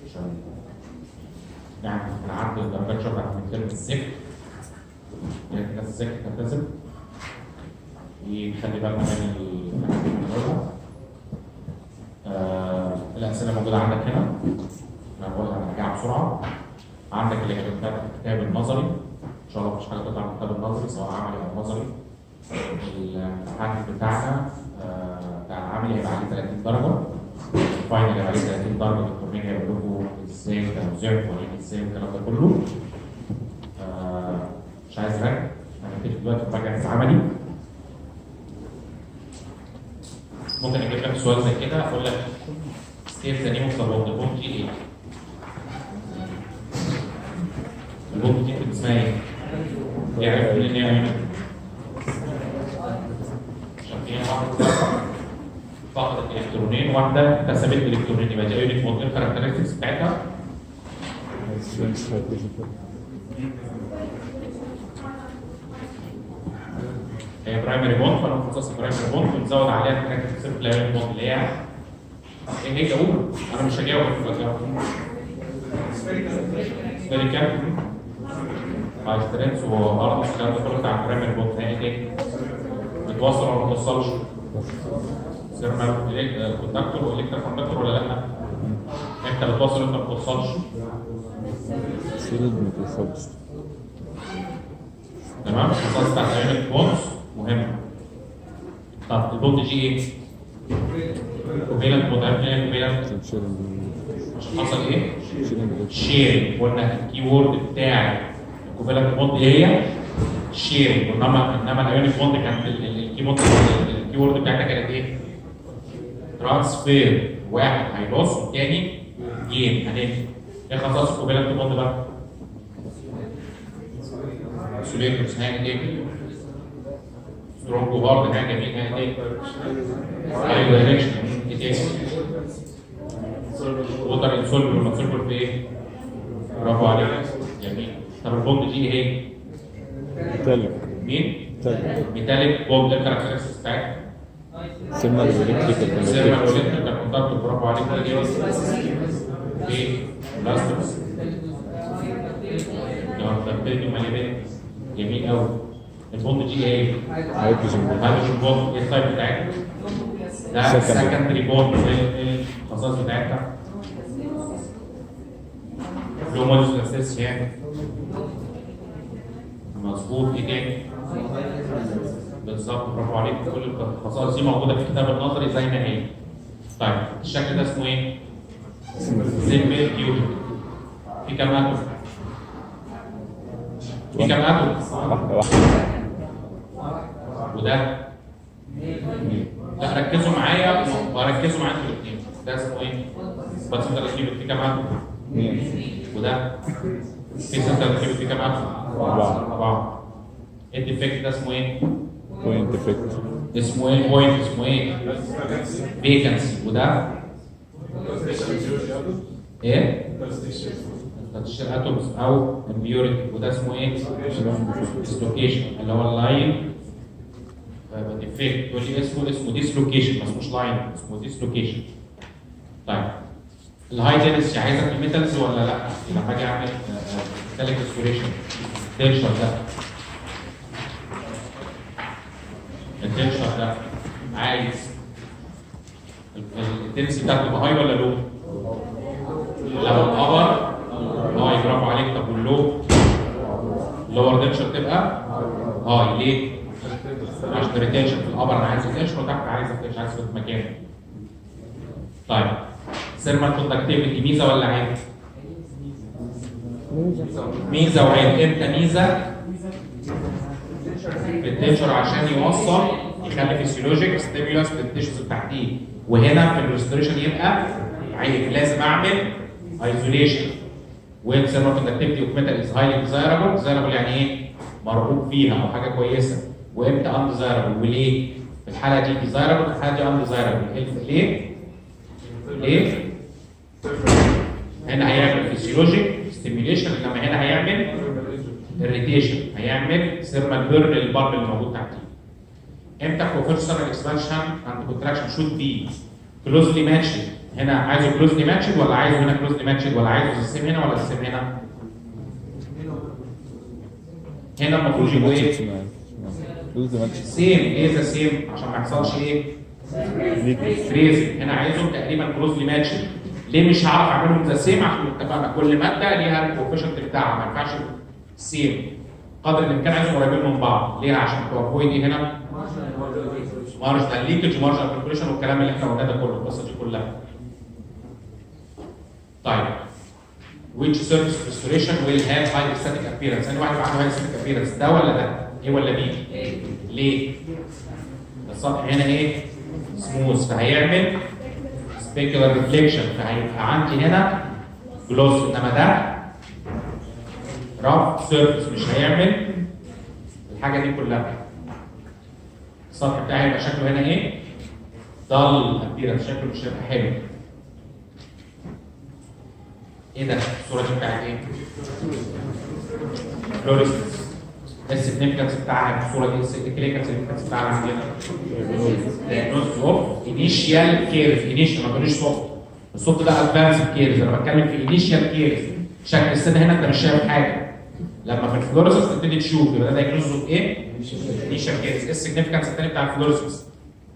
عشان يعني نعدل الدرجات بتاعت المثال الذكر يعني الناس الذكر تلتزم يخلي بالنا من الحاجات اللي بنقولها آه الأسئلة موجودة عندك هنا أنا بقولها هرجعها بسرعة عندك اللي كانت بتاعت الكتاب النظري إن شاء الله مفيش حاجة تطلع من الكتاب النظري سواء عملي أو نظري الامتحان بتاعنا آه، بتاع العملي هيبقى عليه 30 درجة الفاينل هيبقى عليه 30 درجة دكتور مين هيقول لكم ازاي توزيع القوانين ازاي الكلام ده كله آه، مش عايز رجع انا هبتدي دلوقتي بمراجعة العملي ممكن اجيب لك سؤال زي كده اقول لك ستيت ذا نيم اوف ذا بوند البوند دي ايه؟ البوند دي بتبقى اسمها ايه؟ يعرف ان هي ايه؟ عشان فيها واحده فقدت الكترونين واحده اكتسبت الكترونين يبقى دي يونت مود الكاركترستكس بتاعتها هي برايمري بوند فانا مخصص برايمري بوند ونزود عليها الكاركترستكس بلاير بوند اللي هي ايه هي اقول انا مش هجاوب سبيريكال هاي سترينث وارض الكلام ده كله بتاع البرايمري بوند هي ايه؟ بتوصل ولا ما بتوصلش؟ سيرمال كوندكتور والكترا كوندكتور ولا لا؟ انت بتوصل انت ما بتوصلش سيلد ما توصلش تمام؟ الخصائص بتاعت الايونيك بونز مهمه طب البوند جي ايه؟ كوفيلنت بوند عارف ايه كوفيلنت؟ تنشيل عشان حصل ايه؟ تنشيل شير قلنا الكي وورد بتاع الكوفيلنت بوند هي شير انما انما الايونيك بوند كانت ال- ال- الكي بوند الكي وورد بتاعتها كانت ايه؟ ترانسفير واحد هيلوس والتاني جين هنمشي ايه خصائص الكوفيلنت بوند بقى؟ سوليتورز هاني ايه؟ سترونج وهارد هاني جميل هاني ايه؟ هاي دايركشن ايه تاني؟ ووتر انسولبل ولا انسولبل في ايه؟ برافو عليك جميل طب البوند دي ايه؟ تلج مين؟ تلج ميتاليك بوند ايه الكاركترستكس بتاعتها؟ سيرمال والكتريكال سيرما كونكتيف والكتريكال كوندكتور برافو عليك ده ايه؟ ايه؟ بلاستكس ده بتدي مالي جميل قوي البوند دي ايه؟ هيدروجين بوند هيدروجين بوند ايه التايب بتاعتها؟ ده Secondary. سكندري بوند ايه إيه الخصائص بتاعتها؟ لو موديل اساس يعني مظبوط ايه تاني؟ بالظبط برافو عليك كل الخصائص دي موجوده في الكتاب النظري زي ما هي. طيب الشكل ده اسمه ايه؟ سيمبل كيوبيك. في كام اتوم؟ في كام اتوم؟ واحدة واحدة وده لا ركزوا معايا وركزوا معايا انتوا الاثنين ده اسمه ايه؟ بس انت الكيوبيك في كام اتوم؟ اثنين وده في سنتر الكيوبيك في كام اتوم؟ أربعة أربعة. الديفكت ده اسمه ايه؟ بوينت افكت اسمه ايه بوينت اسمه ايه؟ فيكنسي وده ايه؟ تشير اتومز او امبيوريتي وده اسمه ايه؟ ديسلوكيشن اللي هو اللاين ديفكت تقول لي اسمه اسمه ديسلوكيشن ما اسموش لاين اسمه ديسلوكيشن طيب الهاي دنسي عايزه في الميتالز ولا لا؟ لما اجي اعمل ميتاليك ريستوريشن التنشر ده التنشر ده عايز الدنسي بتاعته تبقى هاي ولا لو؟ لو الابر هاي برافو عليك طب واللو اللور دنشر تبقى هاي ليه؟ عشان الريتنشن في الابر انا عايز التنشن وتحت عايز التنشن عايز في مكانه طيب سيرمال كوندكتيفيتي ميزه ولا عيب؟ ميزه وعيب امتى ميزه؟ التنشر عشان يوصل يخلي فيسيولوجيك ستيمولس للتشوز التحتيه وهنا في الريستوريشن يبقى عيب لازم اعمل ايزوليشن وين سيرمال كوندكتيفيتي اوف ميتال از هايلي ديزايربل ديزايربل يعني ايه؟ مرغوب فيها او حاجه كويسه وامتى ان ديزايربل وليه؟ في الحاله دي ديزايربل في الحاله دي ان ديزايربل ليه؟ ليه؟ هنا هيعمل فيسيولوجيك ستيميوليشن انما هنا هيعمل الريتيشن هيعمل سيرمال بيرن للبارب اللي موجود تحتيه. امتى بروفيشنال اكسبانشن اند كونتراكشن شود بي كلوزلي ماتشد هنا عايزه كلوزلي ماتشد ولا عايزه هنا كلوزلي ماتشد ولا عايزه السيم هنا ولا السيم هنا؟ هنا المفروض يبقوا ايه؟ لوز ماتش سيم ايه ذا سيم عشان ما يحصلش ايه؟ فريزنج هنا عايزهم تقريبا كلوزلي ماتشد ليه مش هعرف اعملهم ذا سيم عشان اتفقنا كل ماده ليها الكوفيشنت بتاعها ما ينفعش سيم قدر الامكان عايزهم قريبين من بعض ليه عشان تو ايه هنا مارجنال ليكج ومارجنال كالكوليشن والكلام اللي احنا قلناه ده كله القصه دي كلها طيب which surface restoration will have high static appearance ثاني واحد يبقى عنده high static appearance ده ولا ده؟ ايه ولا بي؟ ليه؟ السطح هنا ايه؟ سموث فهيعمل سبيكولار ريفليكشن فهيبقى عندي هنا جلوس انما ده رف سيرفيس مش هيعمل الحاجه دي كلها السطح بتاعي هيبقى شكله هنا ايه؟ ضل ابيرنس شكله مش هيبقى حلو ايه ده؟ الصوره دي بتاعت ايه؟ فلوريسنس السيجنفكنس بتاعها الصوره دي الكلينيكال سيجنفكنس بتاعها عندنا diagnosis اوف انيشيال كيرز انيشيال ما تقوليش صوت الصوت ده ادفانس كيرز انا بتكلم في انيشيال كيرز شكل السن هنا انت مش شايف حاجه لما في الفلوريسنس تبتدي تشوف يبقى ده diagnosis اوف ايه؟ انيشيال كيرز ايه السيجنفكنس الثاني بتاع الفلوريسنس؟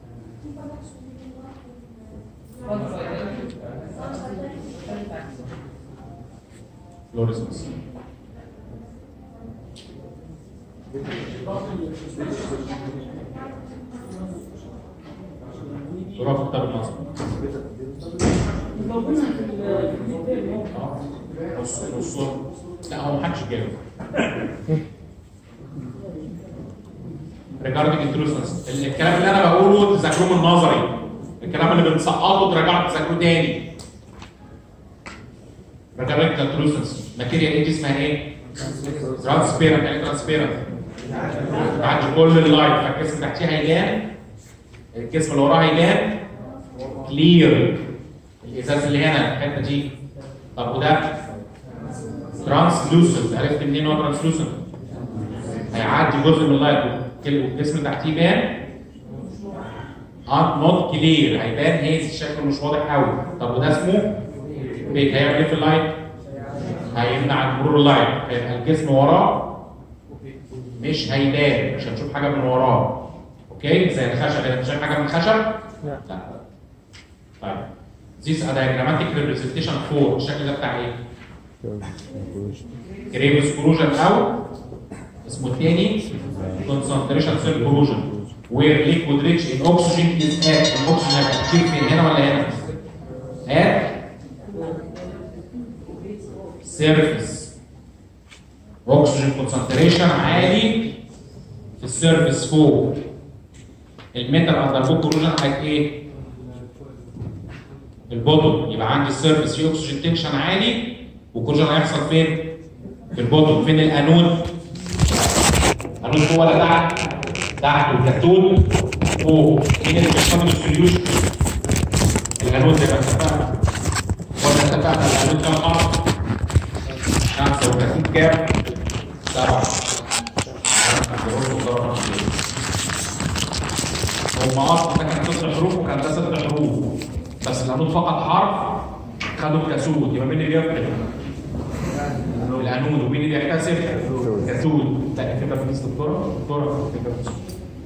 فلوريسنس ترى في كتاب النظر اه نص نص لا هو محدش جاوب ريجاردنج انتروسنس الكلام اللي انا بقوله تذاكروه من نظري الكلام اللي بنسقطه تراجعوا تذاكروه تاني ريجاردنج انتروسنس ماتيريال ايه دي اسمها ايه؟ ترانسبيرنت يعني ترانسبيرنت بعد كل اللايت فالجسم تحتيه هيبان الجسم اللي وراه هيبان كلير الازاز اللي هنا الحته دي طب وده ترانسلوسنت عرفت منين هو ترانسلوسنت؟ هيعدي جزء من اللايت والجسم تحتيه يبان نوت كلير هيبان هيز شكله مش واضح قوي طب وده اسمه بيك هيعمل ايه في اللايت؟ هيمنع مرور اللايت هيبقى الجسم وراه مش هيبان مش هنشوف حاجه من وراه اوكي زي الخشب انت شايف حاجه من الخشب؟ لا لا طيب These are diagrammatic representation for الشكل ده بتاع ايه؟ كريبس كروجن او اسمه الثاني concentration cell corrosion where liquid rich in oxygen is at الاكسجين هيبقى كتير فين هنا ولا هنا؟ at surface oxygen concentration عالي في السيرفيس فوق الميتال اندر فوق كروجن هيبقى ايه؟ البوتوم يبقى عندي السيرفيس فيه اكسجين تنشن عالي والكروجن هيحصل فين؟ في البوتوم فين الانود؟ الانود فوق ولا تحت؟ تحت والكتود فوق مين اللي بيستخدم السوليوشن؟ الانود زي ما اتفقنا ولا اتفقنا الانود كام حرف؟ خمسه والكتود كام؟ سبعه هم اصلا ده كان ست حروف وكان ده ست حروف بس الانود فقط حرف خدوا الكسود يبقى مين اللي بيفرق؟ الانود ومين اللي بيكتسب؟ كسود لا الفكره في نسبه الدكتوره الدكتوره الفكره في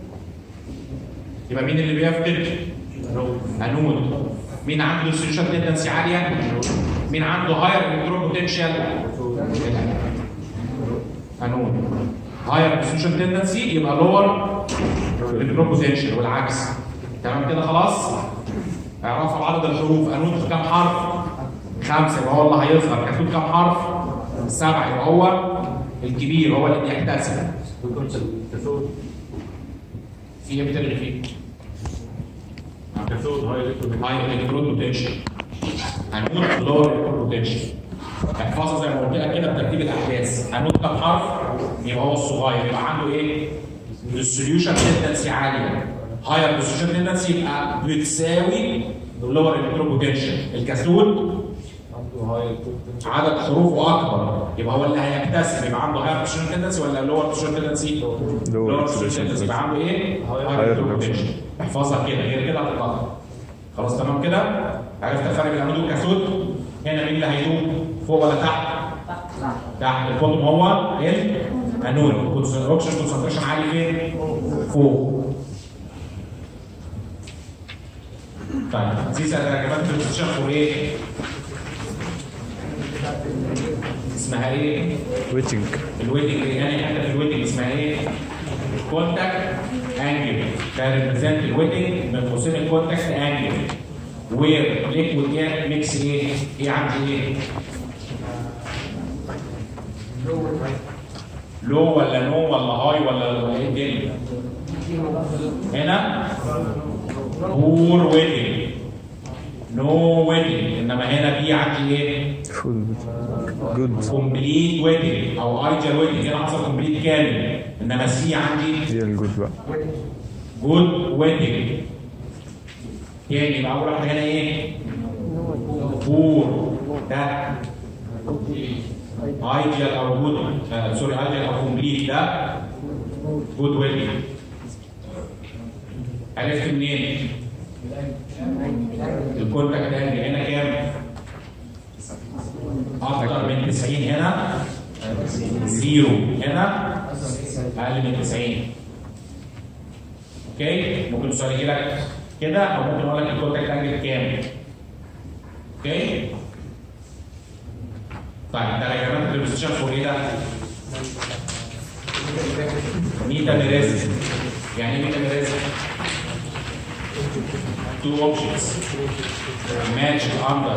يبقى مين اللي بيفقد؟ انود مين عنده سوليوشن تندنسي عاليه؟ مين عنده هاير الكترون بوتنشال؟ انود هاير سوليوشن تندنسي يبقى لور الكترون بوتنشال والعكس تمام كده خلاص؟ اعرفوا عدد الحروف انود كام حرف؟ خمسه يبقى هو اللي هيظهر كتكوت كام حرف؟ سبعه يبقى هو الكبير هو اللي بيحتسب في ايه بتلغي فيه؟ كاثود هاي الكترون هاي الكترون بوتنشال هنقول لور الكترون بوتنشال احفظها زي ما قلت لك كده بترتيب الاحداث هنقول كام حرف؟ يبقى هو الصغير يبقى عنده ايه؟ السوليوشن تندنسي عاليه هاير السوليوشن تندنسي يبقى بتساوي اللور الكترون بوتنشال الكاثود عدد حروفه اكبر يبقى هو اللي هيكتسب يبقى عنده هاير بوزيشن تندنسي ولا لور بوزيشن تندنسي؟ لور بوزيشن تندنسي يبقى عنده ايه؟ هاير بوزيشن احفظها كده غير كده هتتلخبط خلاص تمام كده؟ عرفت الفرق بين الانود والكاثود هنا مين اللي هيدوب فوق ولا تحت تحت البوتوم هو الانود الاكسجين كونسنتريشن عالي فين فوق طيب دي ترجمات بتتشفر ايه اسمها ايه ويتنج الويدنج يعني حته في الويدنج اسمها ايه؟ كونتاكت انجل ده ريبريزنت الويدنج من قوسين الكونتاكت انجل وير ليكويد جاب ميكس ايه؟ ايه عندي ايه؟ لو ولا نو ولا هاي ولا ولا ايه الدنيا؟ هنا بور ويدنج نو ويدنج انما هنا في عندي ايه؟ فول جود كومبليت ويدنج او ايجر ويدنج هنا حصل كومبليت كامل انما سي عندي هي الجود بقى جود ويدنج تاني يبقى اول واحده هنا ايه؟ بور ده ايديال او جود آه سوري ايديال او كومبليت ده جود ويدنج عرفت منين؟ الكونتاكت انجل هنا كام؟ اكتر من 90 هنا زيرو هنا اقل من 90 اوكي ممكن السؤال يجي لك كده او ممكن اقول لك الكونتاكت انجل كام اوكي طيب ده يا جماعه البريسيشن فور ايه ده؟ ميتا ميريزم يعني ايه ميتا ميريزم؟ two objects matched under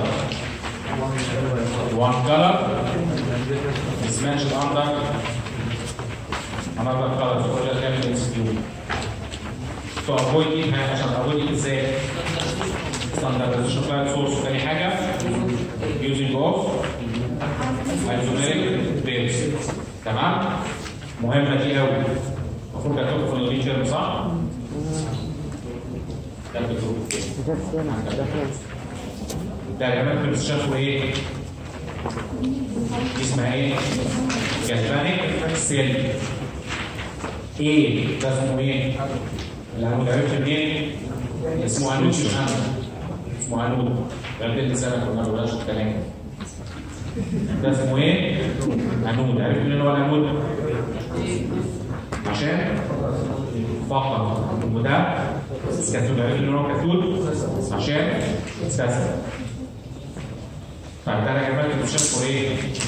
one color is matched under another color so we'll have an institute to avoid it عشان avoid it ازاي standardization file source تاني حاجة using of isomeric pairs تمام مهمة دي قوي المفروض كانت في الليتشر صح؟ ده الدكتور ده يا جماعه كنت شافوا ايه؟ دي اسمها ايه؟ جالفانيك سيل ايه ده اسمه ايه؟ الانود عرفت منين؟ اسمه انود مش انود اسمه انود بقى كل سنه كنا ما بنقولش الكلام ده اسمه ايه؟ انود عرفت منين هو الانود؟ عشان فقط وده كاثود عرفت ان هو كاثود عشان استاذن طيب ده يا جماعه اللي شافوا ايه؟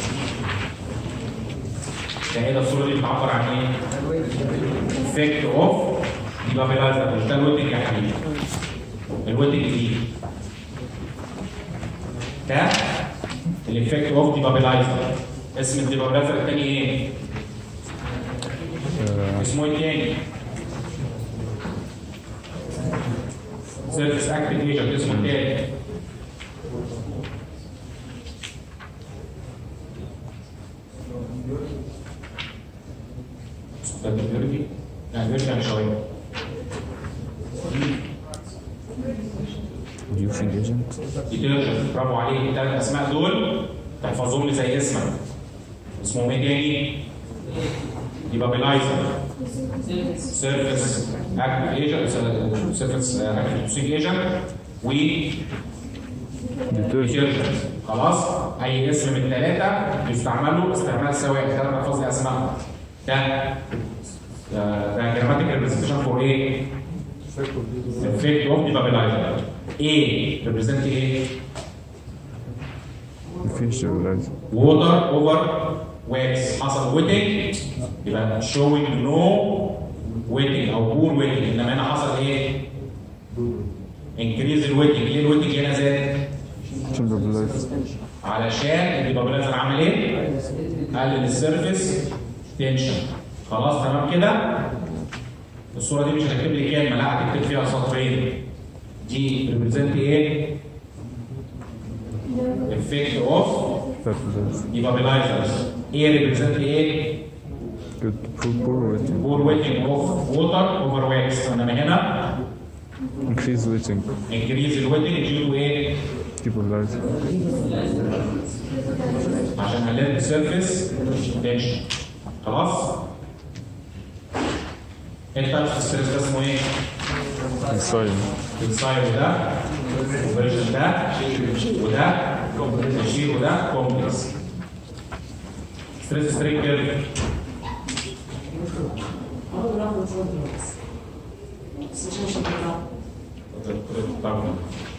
ده ايه ده الصوره دي بتعبر عن ايه؟ افكت اوف ديبابيلايزر مش ده الويتنج يا حبيبي الويتنج دي ده الافكت اوف ديبابيلايزر اسم الديبابيلايزر الثاني ايه؟ اسمه ايه تاني؟ سيرفيس اكتيف ايجنت اسمه التاني ده البيورتي لا البيورتي يعني شويه reducing agent ديترجنت برافو عليك الثلاث اسماء دول تحفظهم لي زي اسمك اسمهم ايه تاني؟ ديبابيلايزر سيرفيس اكتيف ايجنت سيرفيس اكتيف ايجنت و detergent ديترجنت خلاص اي اسم من الثلاثه يستعمل له استعمال سواء ثلاث الفاظ لي اسماء ده ده جراماتيكال ريبريزنتيشن فور ايه؟ افكت اوف ديبابيلايزر ايه ريبريزنت ايه؟ visualize ووتر اوفر واكس حصل ويتنج يبقى شوينج نو ويتنج او بور ويتنج انما هنا حصل ايه؟ انكريز الويتنج ليه الويتنج هنا زاد؟ visualize علشان الديبابيلايزر عمل ايه؟ قلل السيرفيس تنشن خلاص تمام كده؟ الصوره دي مش هتكتب لي كلمه لا هتكتب فيها سطرين دي ريبريزنت ايه؟ افكت اوف fertilize ديبابيلايزرز ايه ريبريزنت ايه؟ good poor poor waiting بور ويتنج اوف ووتر اوفر واكس انما هنا increase waiting انكريز الويتنج ديو تو ايه؟ stabilize عشان قللت السيرفيس تنشن خلاص؟ انت الستريس ده اسمه ايه؟ inside السايد ده اوبريشن ده وده ماشي وده كومبلكس ستريس سترين كيرف طبعا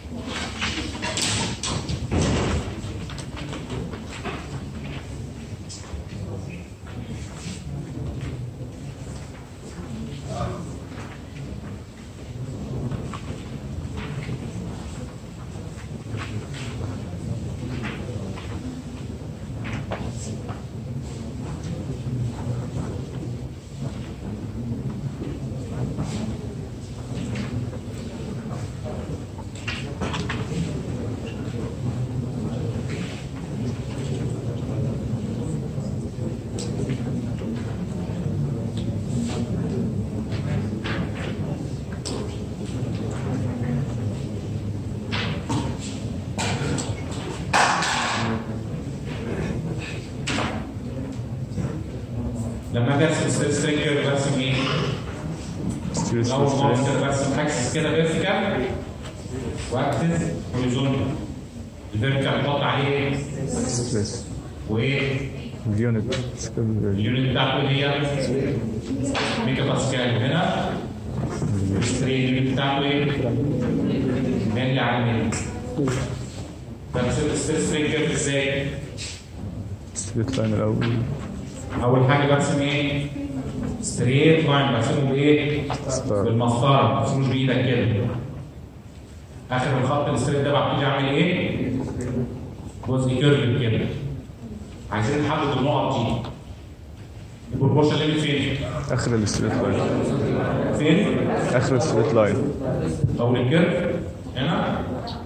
لما اجي ارسم ستريس سترين كيرف برسم ايه؟ Stress اول ما strain. افكر برسم اكسس كده فيرتيكال واكسس هوريزونتال الفيرتيكال بحط عليه ايه؟ Stress. وايه؟ Unit. Scale. اليونت بتاعته اللي هي ميجا باسكال هنا السترين اليونت بتاعته ايه؟ ملي على الملي برسم الستريس سترين كيرف ازاي؟ Straight line الأول. اول حاجه برسم ايه؟ ستريت لاين برسمه بايه؟ ستار. بالمسطره ما برسموش بايدك كده اخر الخط الستريت ده ببتدي اعمل ايه؟ جزء كيرف كده عايزين نحدد النقط دي البروبورشن ليميت فين؟ آخر الستريت لاين. فين؟ آخر الستريت لاين. طول الكيرف هنا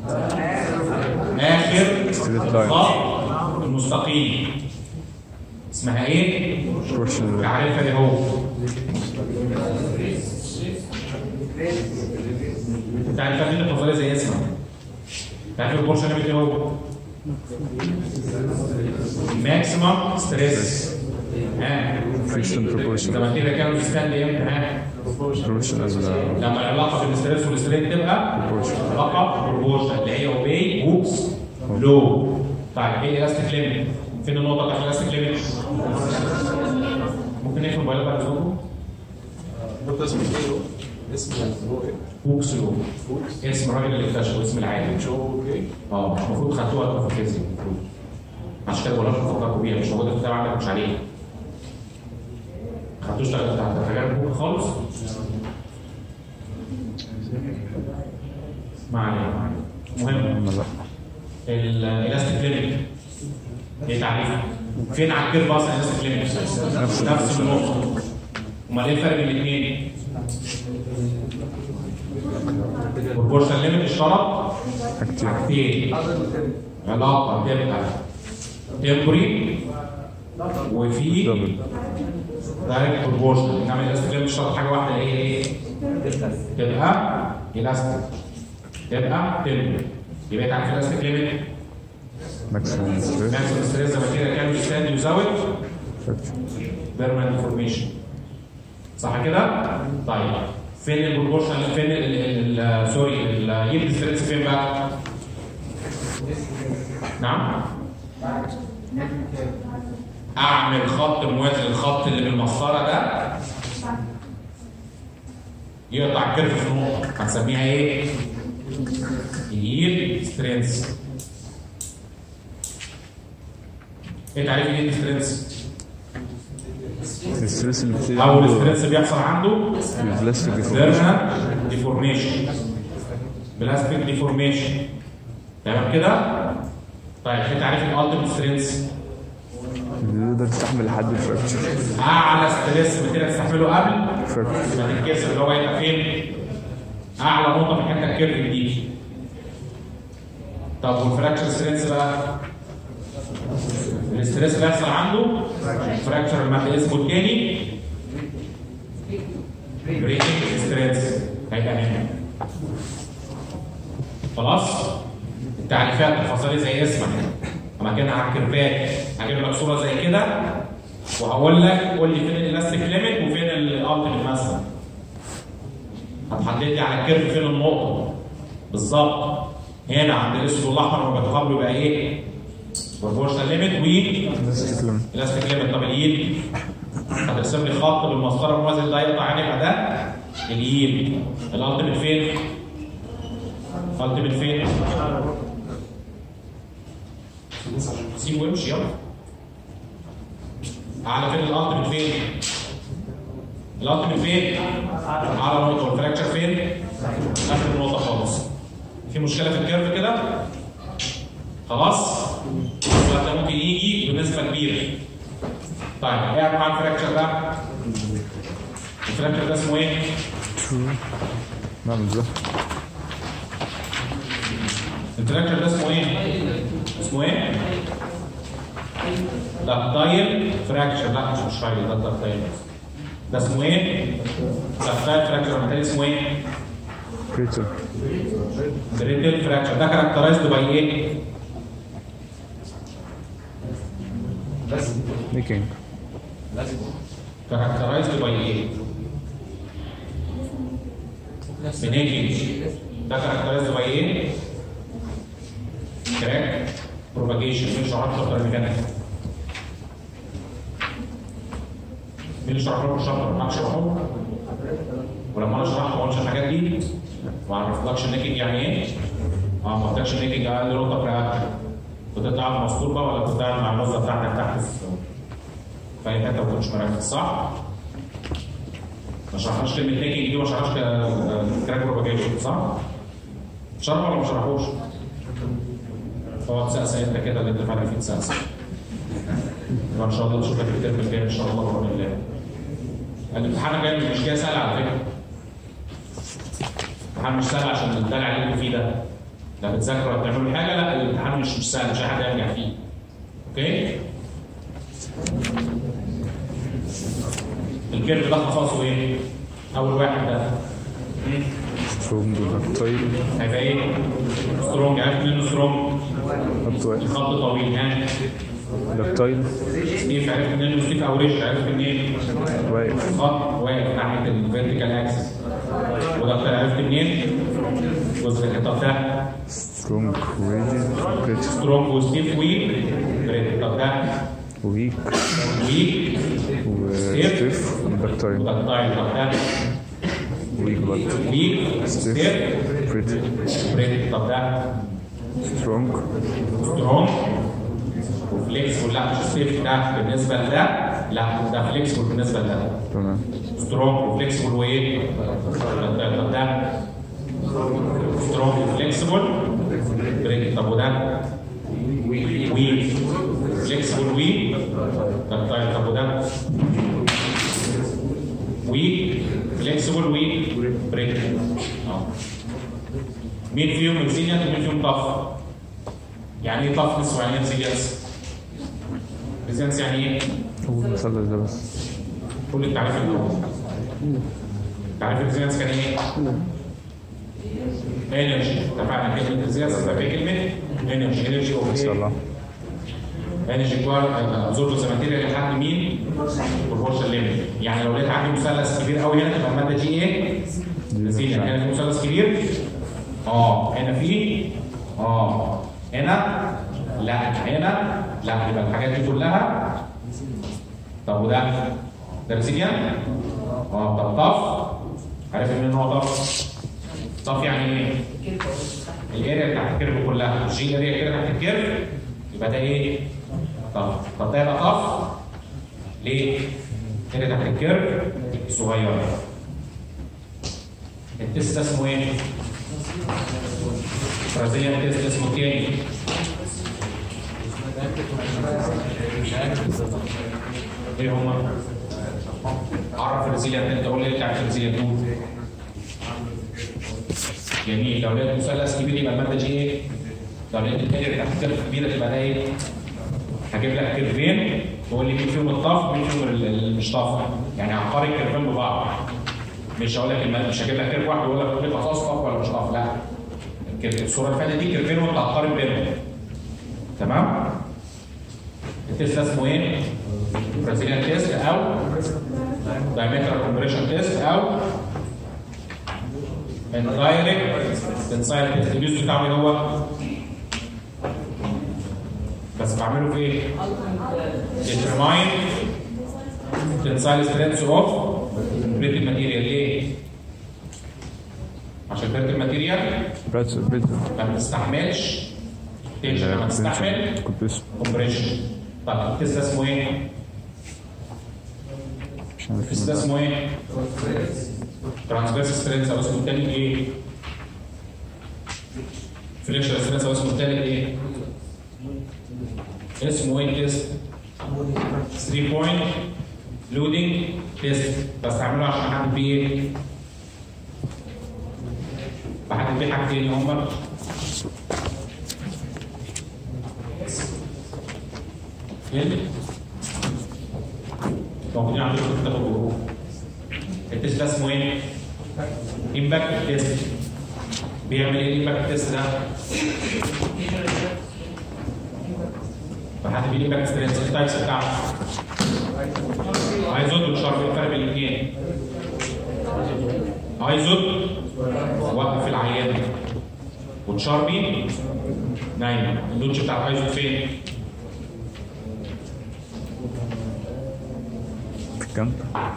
اخر Straight line. الخط المستقيم اسمها ايه؟ Portion. عارفها ايه هو؟ انت عارفها دي النظريه زي اسمها انت عارف البورشن ليميت ايه هو؟ ماكسيمم ستريس ها Friction proportion. لما كده كانوا ستاندي امتى ها؟ Proportion as a لما العلاقه بين الستريس والسترين تبقى proportion. علاقه بروبورشن اللي هي اوبي هوكس لو طيب ايه الاستيك ليميت؟ فين النقطه بتاعت الاستيك ليميت؟ ممكن نقفل الموبايل بعد اذنكم؟ ده اسمه ايه؟ اسمه هو ايه؟ هوكس لو اسم الراجل اللي اكتشفه اسم العالم شو اوكي؟ اه مش المفروض خدتوها في الفيزياء المفروض عشان كده بقول لكم فكركم بيها مش موجوده في الكتاب عندك مش عليها ما خدتوش تجارب بوك خالص ما علينا ما علينا المهم لا. الالاستيك ليميت ايه تعريفه؟ فين على الكيرف اصلا الالاستيك ليميت؟ نفس نفس النقطه امال ايه الفرق بين الاثنين؟ بروبورشن ليميت اشترط حاجتين. حاجتين علاقه تبقى تمبري وفي دبل. دايركت بروبورشن انما الالاستيك ليميت اشترط حاجه واحده هي ايه؟ تبقى الاستيك تبقى تمبري يبقى انت عارف الاستيك ليميت Maximum stress. ماكسيمم ستريس زي ما كده كان يستاند يزود Fraction. بيرمننت فورميشن صح كده؟ طيب فين البروبورشن فين ال- ال- ال- سوري اليلد ستريس فين بقى؟ نعم؟ اعمل خط موازي للخط اللي بالمسطره ده يقطع الكيرف في نقطه هنسميها ايه؟ اليلد سترينث ايه تعريف اليلد سترينث؟ الستريس اللي بتيجي اول عنده ستريس بيحصل عنده البلاستيك deformation. بيرمننت ديفورميشن بلاستيك ديفورميشن تمام كده؟ طيب في تعريف الالتيميت سترينث اللي يقدر يستحمل لحد الفراكشر. اعلى ستريس بتقدر تستحمله قبل Fracture. ما تتكسر اللي هو يبقى فين؟ اعلى نقطه من حته الكيرف دي طب والفراكشر سترينث بقى الاستريس اللي هيحصل عنده فراكشر المادة اسمه التاني بريكنج سترينث هيبقى هنا خلاص التعريفات الفصلية زي اسمك اما كان على الكيرفات هجيب لك صورة زي كده وهقول لك قول لي فين الالاستيك ليميت وفين الالتيميت مثلا هتحدد لي على الكيرف فين النقطة بالظبط هنا عند الاسود والاحمر لما بيتقابلوا يبقى ايه؟ بروبورشنال ليميت و استسلم الاستيك ليميت طب اليد هترسم لي خط بالمسطره الموازي ده يقطع يعني يبقى ده اليد الالتيميت فين؟ الالتيميت فين؟ سيبه وامشي يلا اعلى فين الالتيميت فين؟ الالتيميت فين؟ اعلى نقطه والفراكشر فين؟ اخر نقطه خالص في مشكله في الكيرف كده؟ خلاص؟ الوقت ده ممكن يجي بنسبه كبيره طيب قاعد مع الفراكشر ده الفراكشر ده اسمه ايه؟ نعم بالظبط الفراكشر ده اسمه ايه؟ اسمه ايه؟ دكتايل فراكشر لا مش مش رايل ده دكتايل ده اسمه ايه؟ دكتايل فراكشر المثال اسمه ايه؟ بريتل بريتل فراكشر ده كاركترايزد باي ايه؟ ميكينج كاركترايزد باي ايه؟ بنيجي ده كاركترايزد باي ايه؟ كراك بروباجيشن مين شرح شابتر الميكانيك؟ مين اللي شرح لكم الشابتر؟ معاك شرحه؟ ولما انا شرحت ما قلتش الحاجات دي ما عرفتلكش النيكنج يعني ايه؟ اه ما قلتلكش النيكنج اقل نقطه في رقبتك كنت قاعد على المسطول بقى ولا كنت قاعد مع الموزه بتاعتك تحت في في اي حته ما كنتش مركز صح؟ ما شرحناش كلمه نيكنج دي ما شرحناش ك- كراك بروباجيشن صح؟ شرح ولا ما شرحوش؟ اقعد سقسة انت كده اللي انت فعلا فيه تسقسة. يبقى ان شاء الله نشوفك في الترم الجاي ان شاء الله باذن الله. الامتحان الجاي مش جاي سهل على فكره. الامتحان مش سهل عشان الدلع اللي انتوا فيه ده. لا بتذاكروا ولا بتعملوا حاجه لا الامتحان مش مش سهل مش اي حد ينجح فيه. اوكي؟ الكيرف ده خصائصه ايه؟ اول واحد ده سترونج دكتايل هيبقى ايه؟ سترونج عارف منه سترونج خط واقف خط طويل ها دكتايل ستيف عرفت منين ستيف او ريش عرفت منين؟ واقف خط واقف ناحيه الفيرتيكال اكسس وده عرفت منين؟ جزء الخطاب ده سترونج ريجيد بريتل سترونج وستيف ويك بريد طب ده ويك ويك وستيف دكتايل وده طايل طب ده ويك برضه ويك ستيف ستيف بريتل بريد طب ده سترونج سترونج وفليكسبل لا مش ستيف ده بالنسبه لده لا ده فليكسبل بالنسبه لده تمام سترونج وفليكسبل وايه؟ ده ده- ده سترونج وفليكسبل بريك طب وده ويك فليكسبل ويك طب طيب طب وده ويك فليكسبل ويك بريك اه مين فيهم ريزيلينت ومين فيهم طف؟ يعني ايه طفنس ويعني ايه ريزيلينس؟ ريزيلينس يعني ايه؟ هو المثلث ده بس كل التعريف اللي هو تعريف الريزيلينس كان ايه؟ انرجي اتفقنا كلمه ريزيلينس هتبقى ايه كلمه؟ انرجي انرجي اوف ان شاء الله انرجي جوار ابزوربرز ماتيريال لحد مين؟ بروبورشن ليميت يعني لو لقيت عندي مثلث كبير قوي هنا تبقى الماده دي ايه؟ ريزيلينت هنا في مثلث كبير اه هنا في اه هنا لا هنا لا يبقى الحاجات دي كلها طب وده ده ريزيلينت اه طب طف عارف ان هو طف طف يعني ايه؟ الاريا بتاعت الكيرف كلها مش دي اريا كده تحت الكيرف يبقى ده ايه؟ طف طب ده يبقى طف ليه؟ اريا تحت الكيرف صغيره التست ده اسمه ايه؟ برازيليان تيست اسمه تاني ايه هما؟ عرف الريزيليان انت قول لي بتاع الريزيليان تول جميل لو لقيت مثلث كبير يبقى الماده دي ايه؟ لو لقيت الاريا بتاعت الكيرف كبيره تبقى ده ايه؟ هجيب لك كيرفين تقول لي مين فيهم الطف مين فيهم ال- اللي مش طف يعني هقارن الكيرفين ببعض مش هقول لك الم- مش هجيب لك كيرف واحد واقول لك دي خصائص طف ولا مش طف لا الكيرف- الصوره اللي فاتت دي كيرفين وانت هتقارن بينهم تمام؟ التيست ده اسمه ايه؟ برازيليان تيست او دايمترال كومبريشن تيست او indirect تنسايل تيست اليوز بتاعه ايه هو بس بعمله في ايه؟ determine tensile strength of brittle material ليه؟ عشان brittle material بريتز بريتز ما بتستحملش تنشن لما تستحمل كومبريشن كومبريشن طب التست ده اسمه ايه؟ مش عارف التست ده اسمه ايه؟ ترانسفيرس سترينث او اسمه التاني ايه؟ فليكشر سترينث او اسمه التالت ايه؟ اسمه ايه التست؟ 3 بوينت لودنج تيست بستعمله عشان احدد بيه ايه؟ بحدد بيه حاجتين هما ال موجودين عندكم في كتاب الجروب التيست ده اسمه ايه؟ امباكت تيست بيعمل ايه الامباكت تيست ده؟ فحد بيجي باك سترينث التايبس بتاعته ايزود وشارب ايه الفرق بين الاثنين؟ ايزود وقف العيان وتشاربي نايم النوتش بتاع الايزود فين؟ في الكامب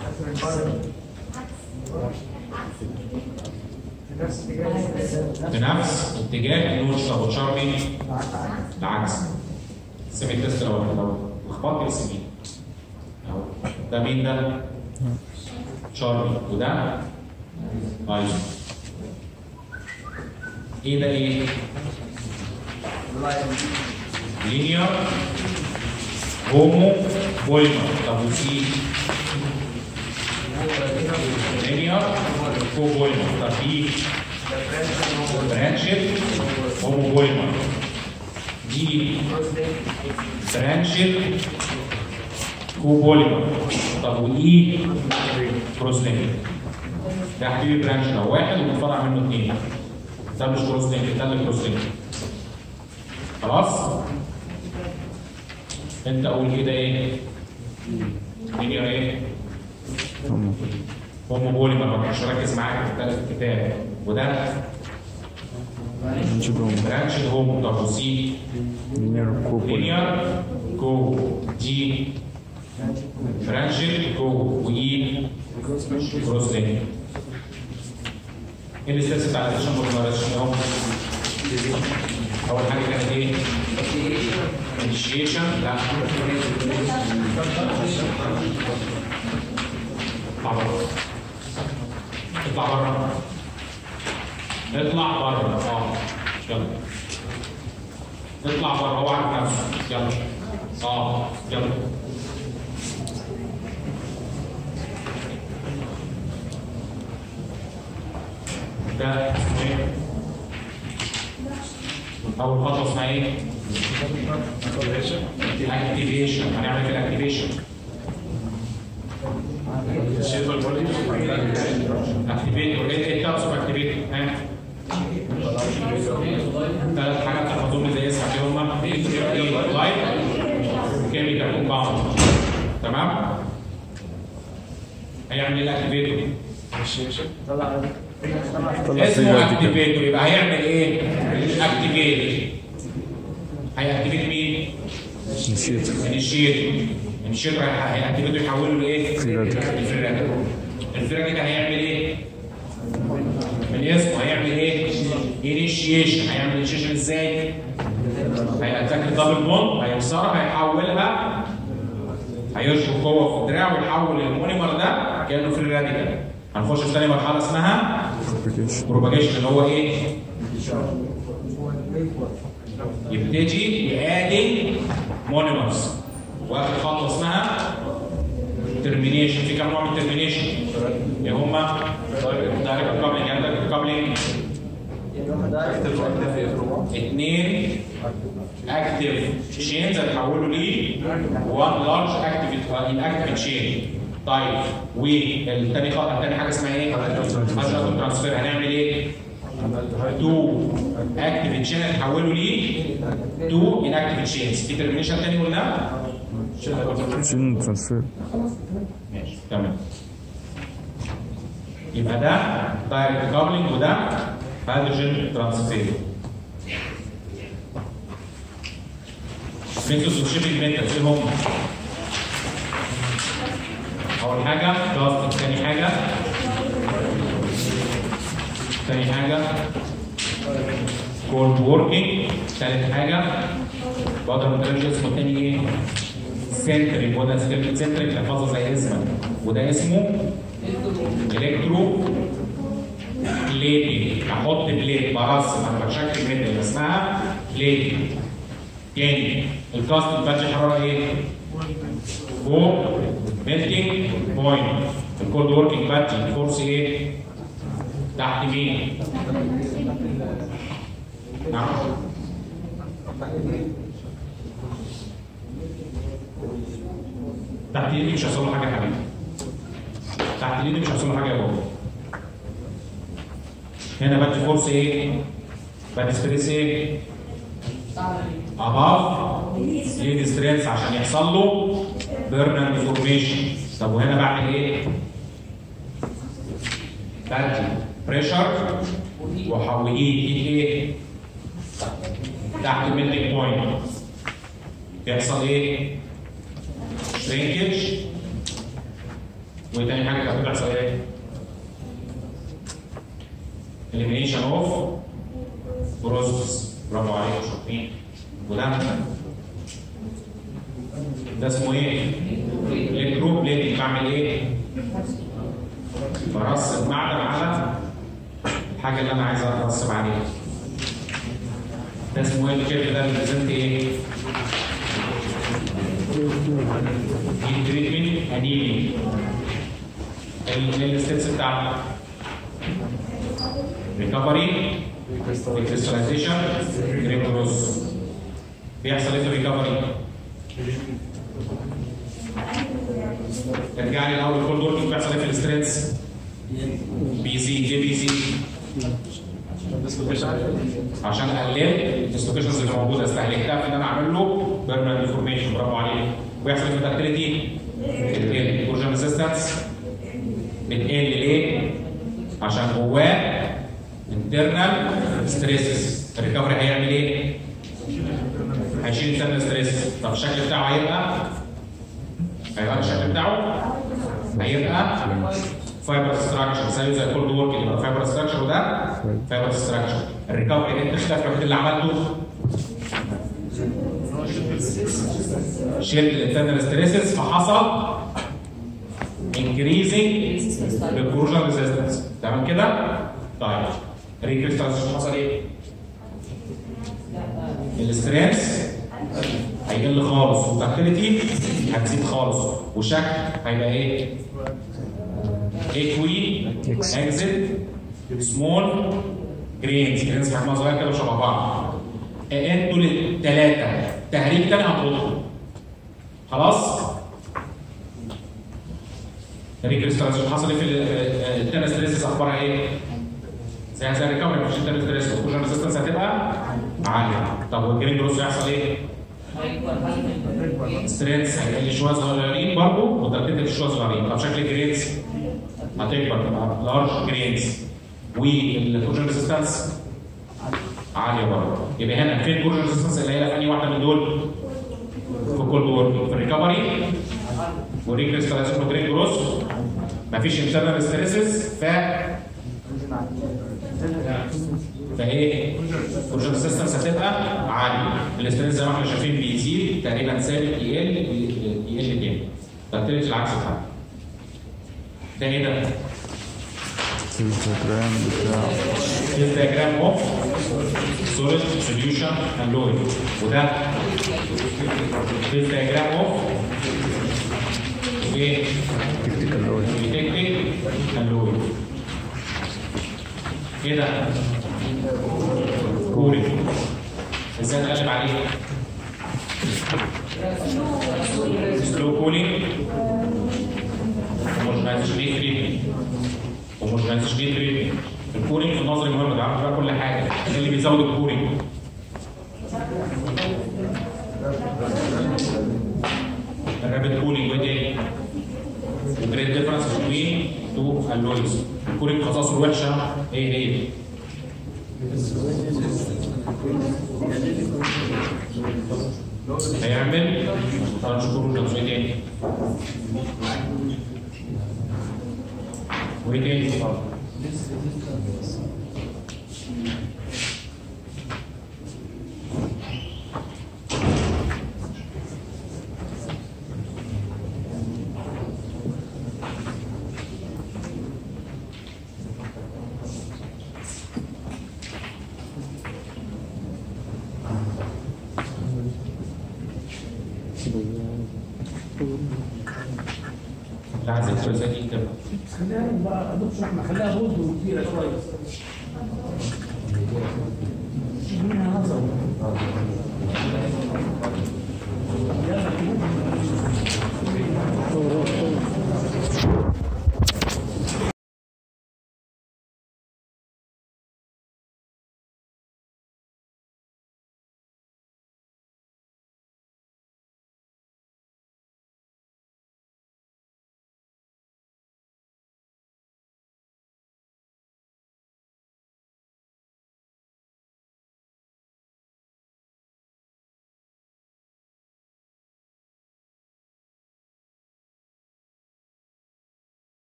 في نفس اتجاه النوتش طب وتشاربي العكس سيمي تيست لو لو لخبطت السيمي اهو ده مين ده؟ تشاربي وده ايزود ايه ده ايه؟ لينير هومو بوليمر طب وسي لينير كو بوليمر طب في برانشد هومو بوليمر دي برانشد كو بوليمر طب واي كروس لينك ده حبيبي برانش ده واحد ومتفرع منه اثنين ده مش كروس لينك ده اللي كروس لينك خلاص انت قول كده ايه لينير ايه هم هومو بوليمر ما كانش ركز معاك في الثلاث الكتاب وده نشدهم برانش هومو طب وسي لينير كوبول لينير كو دي برانش كو واي كروس لينير ايه الاستاذ بتاع الاديشن بوليمرايزيشن اهو اول حاجه كانت ايه؟ انيشيشن لا اطلع بره اطلع بره اطلع بره اه يلا اطلع بره هو عارف نفسه يلا اه يلا ده اسمه ايه؟ اول خطوه اسمها ايه؟ اكتيفيشن هنعمل ايه في الاكتيفيشن؟ اكتيفيتور ايه ايه التابس اوف اكتيفيتور؟ ها؟ ثلاث حاجات تحفظوهم زي اسمها اللي هم لايت كيميكال كومباوند تمام؟ هيعمل ايه الاكتيفيتور؟ طلع اسمه سيجاره دي كده اكتيفيتور يبقى هيعمل ايه؟ اكتيفيت هيأكتيفيت مين؟ نسيت انيشيتور انيشيتور هيأكتيفيتور يحوله لايه؟ فيراديكال. الفيراديكال الفيراديكال هيعمل ايه؟ من اسمه هيعمل ايه؟ انيشيشن هيعمل انيشيشن ازاي؟ هيأتاك الدبل بوند هيكسرها هيحولها هيشبك قوه في الدراع ويحول المونيمر ده كانه فري راديكال هنخش في ثاني مرحله اسمها ابلكيشن بروباجيشن اللي هو ايه؟ يبتدي يادي مونيمرز واخر خطوه اسمها ترمينيشن في كام نوع من الترمينيشن؟ اللي هما دايركت كابلنج يعني دايركت كابلنج اثنين اكتف تشينز هتحولوا ليه 1 لارج اكتف اكتف تشين طيب والتاني خطوه التاني حاجه اسمها ايه؟ هاجر ترانسفير هنعمل ايه؟ تو اكتف تشين هتحولوا ليه تو ان اكتف تشينز في ترمينيشن تاني قلنا شين ترانسفير ماشي تمام يبقى ده دايركت كابلنج وده هيدروجين ترانسفير ميثودز اوف شيبنج ميثودز ايه هم؟ اول حاجه بلاستيك ثاني حاجه ثاني حاجه كولد ووركينج ثالث حاجه بقدر مترجم اسمه تاني ايه؟ سنتريك وده كلمه سنتريك لحفظها زي اسمك وده اسمه الكترو بليدنج احط بليد برسم انا بشكل ميتال اسمها بليدنج تاني الكاست بدي حراره ايه؟ فوق ميلتنج بوينت الكولد وركينج بدي فورس ايه؟ تحت مين؟ نعم تحت ايدي مش هيحصل له حاجه يا حبيبي تحت ايدي مش هيحصل له حاجه يا بابا هنا بدي فورس ايه؟ بدي ستريس ايه؟ اباف ليد ستريس عشان يحصل له بيرنر ديفورميشن طب وهنا بعمل ايه؟ بدي بريشر وحوليه ايه؟ تحت الميلتنج بوينت يحصل ايه؟ شرينكج وتاني حاجه كانت بتحصل ايه؟ elimination of process برافو عليكم شاطرين وده ده اسمه ايه؟ الكترو بليتنج بعمل ايه؟ برسم معدن على الحاجه اللي انا عايز ارسم عليها ده اسمه ايه الشكل ده اللي ايه؟ تريتمنت انيمي الستبس بتاعنا ريكفري ريكريستاليزيشن ريكروس بيحصل ايه في الريكفري؟ ارجع لي الاول كل دول بيحصل ايه في الستريس؟ بيزيد ليه بيزيد؟ عشان اقلل الديسلوكيشنز اللي موجوده استهلكتها في ان انا اعمل له بيرمنت ديفورميشن برافو عليك ويحصل في الدكتيريتي بتقل كورجن ريزيستنس بتقل ليه؟ عشان جواه انترنال ستريسز الريكفري هيعمل ايه؟ هيشيل انترنال ستريس طب الشكل بتاعه هيبقى هيبقى الشكل بتاعه هيبقى فايبر ستراكشر زيه زي كولد وورك يبقى فايبر ستراكشر وده فايبر ستراكشر الريكفري انت اختلاف الوحيد اللي عملته شلت الانترنال ستريسز فحصل انكريزنج للكروجن ريزيستنس تمام كده؟ طيب ريكريستاليزيشن حصل ايه؟ الاستريس هيقل خالص والدكتيليتي هتزيد خالص والشكل هيبقى ايه؟ ايكوي اكزيت سمول جرينز جرينز حجمها صغير كده شبه بعض انتوا الثلاثه تهريج تاني هتردوا خلاص ريكريستاليزيشن حصل ايه في التنس ستريسز اخبارها ايه؟ زي زي الريكفري مفيش التنس ستريس والكوجن ريزيستنس هتبقى عاليه طب والجرين جروس هيحصل ايه؟ سترينز هيقل شويه صغيرين برضه والترتيب شويه صغيرين طب شكل الجرينز هتكبر تبقى لارج جرينز والكوجن ريزيستنس عاليه برضه يبقى هنا فين الكوجن ريزيستنس اللي هي في انهي واحده من دول؟ في كولد وورك في الريكفري وريكريستاليزيشن وجرين جروس مفيش انترنال ستريسز ف فايه؟ الكوجن ريزيستنس هتبقى عاليه الاستريس زي ما احنا شايفين بيزيد تقريبا ثابت يقل يقل تاني ترتيب العكس بتاعه ده ايه ده؟ الدياجرام بتاع This diagram of solid solution and load وده this diagram of ايه؟ تكتيكال لوي detecting and load ايه ده؟ كوري ازاي نقلب عليه؟ سلو كولينج ومش ليه تريتمنت ومش ليه تريتمنت الكورينج في النظري مهم ده عارف بقى كل حاجه ايه اللي بيزود الكورينج الرابid كولينج وايه تاني؟ وجريت ديفرنس بين تو الويز الكورينج خصائصه الوحشه ايه هي؟ هيعمل ثلاث شهور ولا ايه تاني؟ وايه تاني؟ لا عايزين ثلاثات دي كده خليها بقى ادوبشن احنا خليها بود وكبيره شويه منها نظر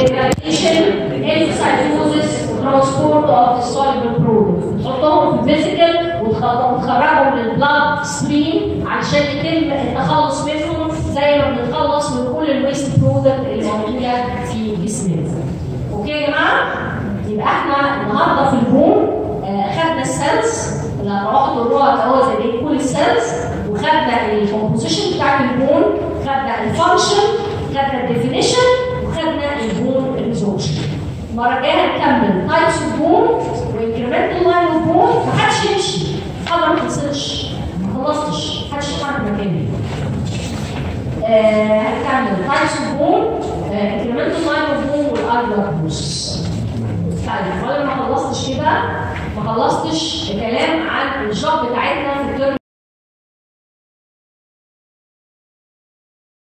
ديجراديشن انفسايتوزس ترانسبورت اوف soluble برودكت بتحطهم في الفيزيكال وتخرجهم للبلاد ستريم علشان يتم التخلص منهم زي ما بنتخلص من كل الويست برودكت اللي موجوده في جسمنا. اوكي يا جماعه؟ يبقى احنا النهارده في البوم آه، خدنا السيلز اللي هتروحوا تقروها اهو زي دي كل السيلز وخدنا الكومبوزيشن بتاع البون خدنا الفانكشن خدنا الديفينيشن وخدنا البون ريزولوشن المره الجايه هنكمل تايبس اوف بون وانكريمنتال لاين اوف بون محدش يمشي حاجه ما خلصتش ما خلصتش محدش يتحرك مكاني آه، هنكمل تايبس اوف بون انكريمنتال لاين اوف بون والارجر بوس طيب وانا ما خلصتش كده ما خلصتش كلام عن الجوب بتاعتنا في الترم